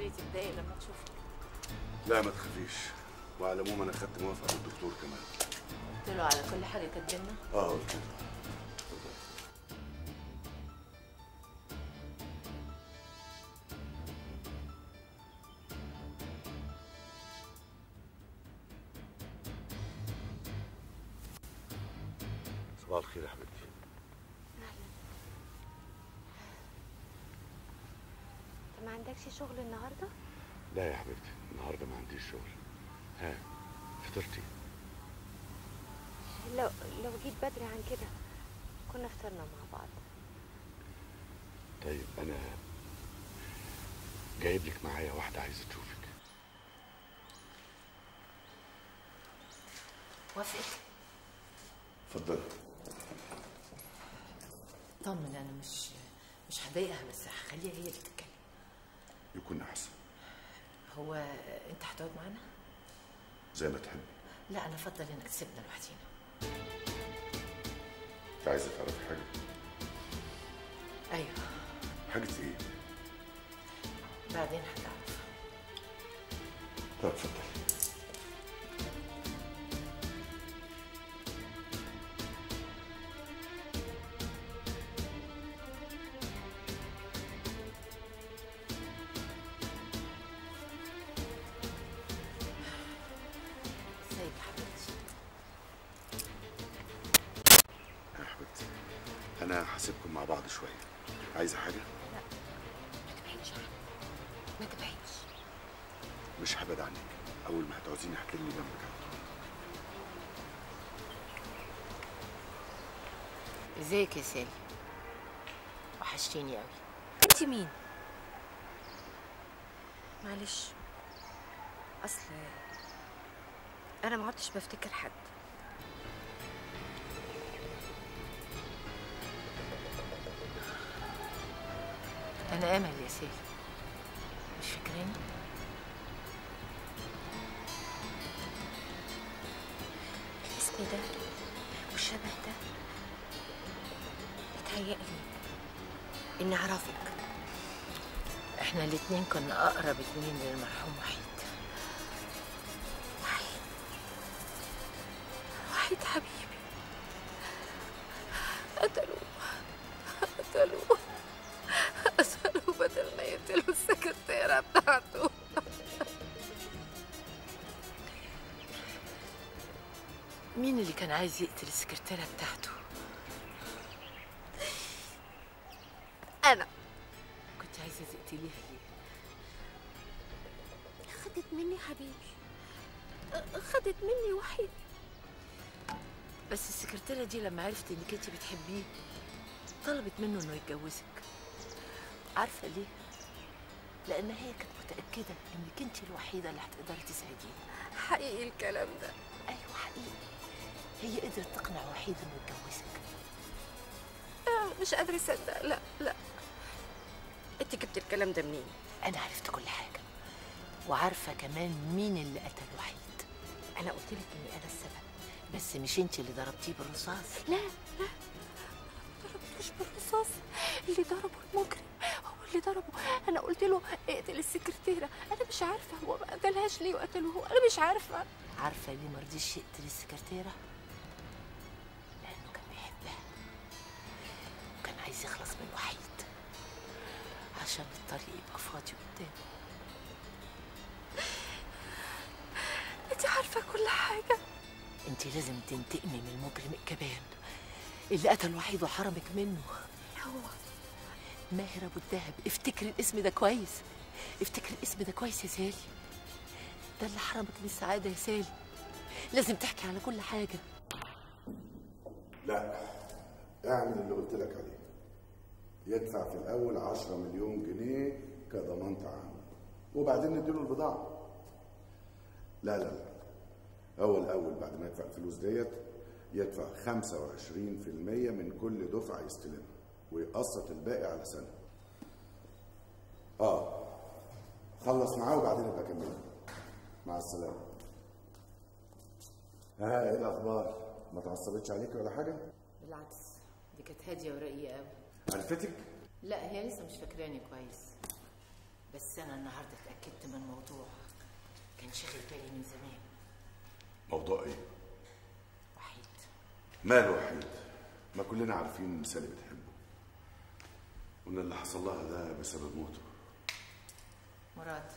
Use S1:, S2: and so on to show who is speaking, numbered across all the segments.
S1: ايه تتضايق لما تشوفني
S2: لا ما تخافيش وعلى العموم انا خدت موافقه من الدكتور كمان
S1: قلت له على كل حاجه كاتبيننا
S2: اه قلت له صباح الخير يا حبيبتي
S3: انت ما عندكش شغل النهارده
S2: لا يا حبيبتي النهارده ما عنديش شغل ها فطرتي
S3: لو لو جيت بدري عن كده كنا فطرنا مع بعض
S2: طيب انا جايب لك معايا واحده عايزه تشوفك
S1: وافقت
S2: اتفضلي
S1: طمن انا مش مش هضايقها بس هخليها هي اللي تتكلم
S2: يكون احسن
S1: هو انت هتقعد معانا
S2: زي ما تحبي
S1: لا انا افضل انك تسيبنا لوحدينا
S2: انت عايزه تعرفي حاجه
S1: ايوه
S2: حاجه ايه
S1: بعدين هتعرف
S2: طب اتفضلي
S1: ازيك يا حبيبتي
S2: يا حبيبتي انا هسيبكم مع بعض شويه عايزه حاجه
S3: ما تبعدش عني ما تبعدش
S2: مش هبعد عنك اول ما هتعوزيني هتلاقيني جنبك على طول.
S1: ازيك يا سالي وحشتيني قوي
S3: انت مين معلش اصل انا ما عدتش بفتكر حد
S1: انا امل يا سالي مش فاكراني
S3: الاسم ده والشبه ده بيتهيألي اني اعرفك
S1: احنا الاتنين كنا اقرب اتنين للمرحوم وحيد
S3: وحيد وحيد حبيبي قتلوه قتلوه قتلوه بدل ما يقتلوا السكرتيرة بتاعته
S1: مين اللي كان عايز يقتل السكرتيرة بتاعته
S3: انا
S1: كنت عايزة تقتليها ليه
S3: خدت مني حبيبي خدت مني وحيد
S1: بس السكرتيرة دي لما عرفت انك انت بتحبيه طلبت منه انه يتجوزك عارفة ليه؟ لأن هي كانت متأكدة انك انت الوحيدة اللي هتقدري تسعديه
S3: حقيقي الكلام ده
S1: أيوة حقيقي هي قدرت تقنع وحيد انه يتجوزك
S3: آه، مش قادرة أصدق لا لا أنت جبت الكلام ده منين؟
S1: أنا عرفت كل حاجة وعارفة كمان مين اللي قتل وحيد
S3: أنا قلت لك إني أنا السبب
S1: بس مش انت اللي ضربتيه بالرصاص
S3: لا لا ما ضربتوش بالرصاص اللي ضربه المجرم هو اللي ضربه أنا قلت له اقتل السكرتيرة أنا مش عارفة هو ما قتلهاش ليه وقتلوه أنا مش عارفة
S1: عارفة ليه مرضيش يقتل السكرتيرة؟ لأنه كان بيحبها وكان عايز يخلص من وحيد عشان الطريق يبقى فاضي قدامه
S3: أنت عارفة كل حاجة
S1: انت لازم تنتقمي من المجرم الجبان اللي قتل وحيد وحرمك منه
S3: هو
S1: ماهر ابو الدهب افتكر الاسم ده كويس افتكر الاسم ده كويس يا سالي ده اللي حرمك من السعادة يا سالي لازم تحكي على كل حاجة
S2: لا اعمل اللي قلت لك عليه يدفع في الاول 10 مليون جنيه كضمان تعامل وبعدين نديله البضاعه لا لا لا اول اول بعد ما يدفع الفلوس ديت يدفع 25% من كل دفعه يستلمها ويقسط الباقي على سنه اه خلص معاه وبعدين ابقى كمل مع السلامه ها ايه الاخبار ما تعصبتش عليك ولا حاجه
S1: بالعكس دي كانت هادية ورقيقة قوي
S2: عرفتك
S1: لا هي لسه مش فاكراني كويس بس انا النهارده اتاكدت من موضوع كان شاغل بالي من زمان
S2: موضوع ايه
S1: وحيد
S2: ماله وحيد ما كلنا عارفين ان سالي بتحبه وان اللي حصل لها ده بسبب موته
S1: مراد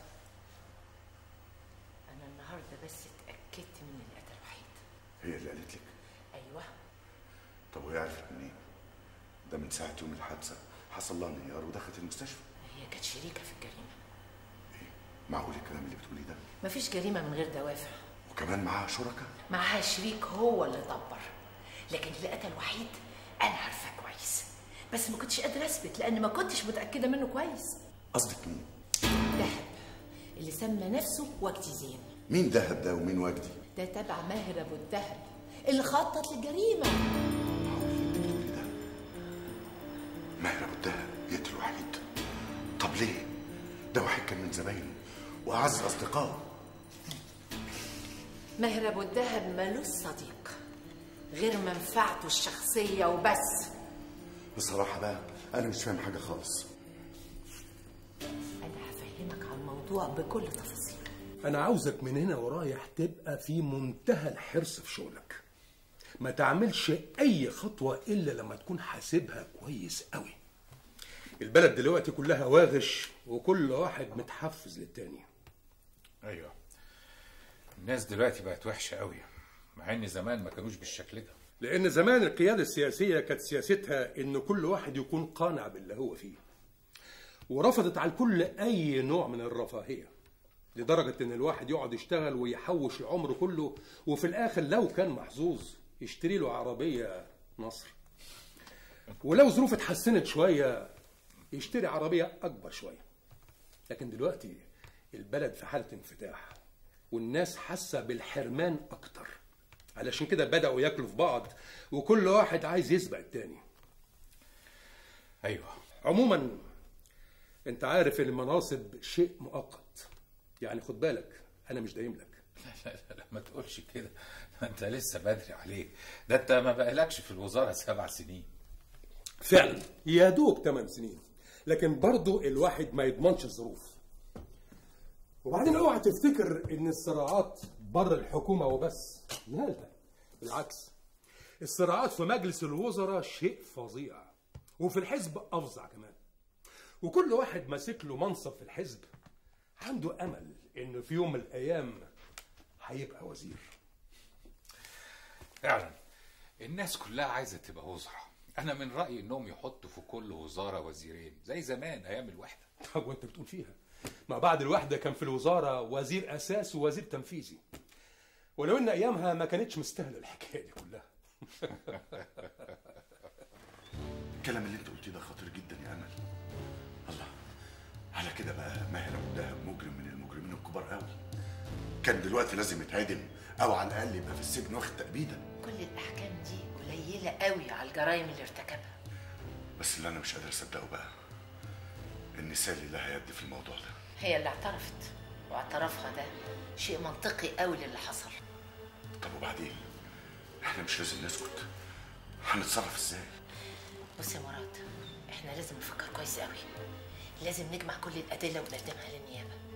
S1: انا النهارده بس اتاكدت من اللي قتل وحيد
S2: هي اللي قالت لك
S1: ايوه
S2: طب وهي عرفت منين ده من ساعه يوم الحادثه حصل لها انهيار ودخلت المستشفى
S1: هي كانت شريكه في الجريمه
S2: ايه معقول الكلام اللي بتقوليه ده
S1: مفيش جريمه من غير دوافع
S2: وكمان معاها شركاء
S1: معاها شريك هو اللي دبر لكن اللي قتل وحيد انا عارفاه كويس بس ما كنتش قادره اثبت لان ما كنتش متاكده منه كويس
S2: قصدك مين
S1: دهب اللي سمى نفسه وجدي زين
S2: مين دهب ده ومين وجدي
S1: ده تبع ماهر ابو الدهب اللي خطط للجريمه
S2: معقول اللي انت بتقولي ده ماهر ابو الدهب يقتل وحيد طب ليه ده وحيد كان من زباينه واعز اصدقائه
S1: ماهر ابو الدهب ملوش صديق غير منفعته الشخصيه وبس
S2: بصراحه بقى انا مش فاهم حاجه خالص
S1: انا هفهمك عن الموضوع بكل تفاصيله
S4: أنا عاوزك من هنا ورايح تبقى في منتهى الحرص في شغلك ما تعملش أي خطوة إلا لما تكون حاسبها كويس قوي البلد دلوقتي كلها واغش وكل واحد متحفز للتاني
S5: ايوه الناس دلوقتي بقت وحشه قوي مع ان زمان ما كانوش بالشكل ده
S4: لأن زمان القيادة السياسية كانت سياستها إن كل واحد يكون قانع باللي هو فيه ورفضت على الكل أي نوع من الرفاهية لدرجة إن الواحد يقعد يشتغل ويحوش العمر كله وفي الآخر لو كان محظوظ يشتري له عربية مصر ولو ظروف اتحسنت شوية يشتري عربية أكبر شوية لكن دلوقتي البلد في حالة انفتاح والناس حاسة بالحرمان أكتر علشان كده بدأوا ياكلوا في بعض وكل واحد عايز يسبق التاني
S5: ايوه
S4: عموما انت عارف ان المناصب شيء مؤقت يعني خد بالك انا مش دايم لك
S5: لا لا لا ما تقولش كده انت لسه بدري عليك ده انت ما بقالكش في الوزاره سبع سنين
S4: فعلا يا دوب 8 سنين لكن برضو الواحد ما يضمنش الظروف وبعدين اوعى تفتكر ان الصراعات بره الحكومه وبس لا لا بالعكس الصراعات في مجلس الوزراء شيء فظيع وفي الحزب افظع كمان وكل واحد ماسك له منصب في الحزب عنده امل انه في يوم من الايام هيبقى وزير
S5: فعلا الناس كلها عايزه تبقى وزراء انا من رايي انهم يحطوا في كل وزاره وزيرين زي زمان ايام الوحده
S4: طب وانت بتقول فيها ما بعد الوحدة كان في الوزارة وزير أساس ووزير تنفيذي ولو إن أيامها ما كانتش مستاهلة الحكاية دي كلها
S2: الكلام اللي انت قلتيه ده خطير جدا يا امل الله على كده بقى ماهر ابو الدهب مجرم من المجرمين الكبار قوي كان دلوقتي لازم يتعدم او على الاقل يبقى في السجن واخد تأبيده
S1: كل الاحكام دي قليله قوي على الجرائم اللي ارتكبها
S2: بس اللي انا مش قادر اصدقه بقى ان سالي لها يد في الموضوع ده
S1: هي اللي اعترفت واعترافها ده شيء منطقي قوي للي حصل
S2: طب وبعدين احنا مش لازم نسكت هنتصرف ازاي
S1: بص يا مراد احنا لازم نفكر كويس قوي لازم نجمع كل الادله ونقدمها للنيابه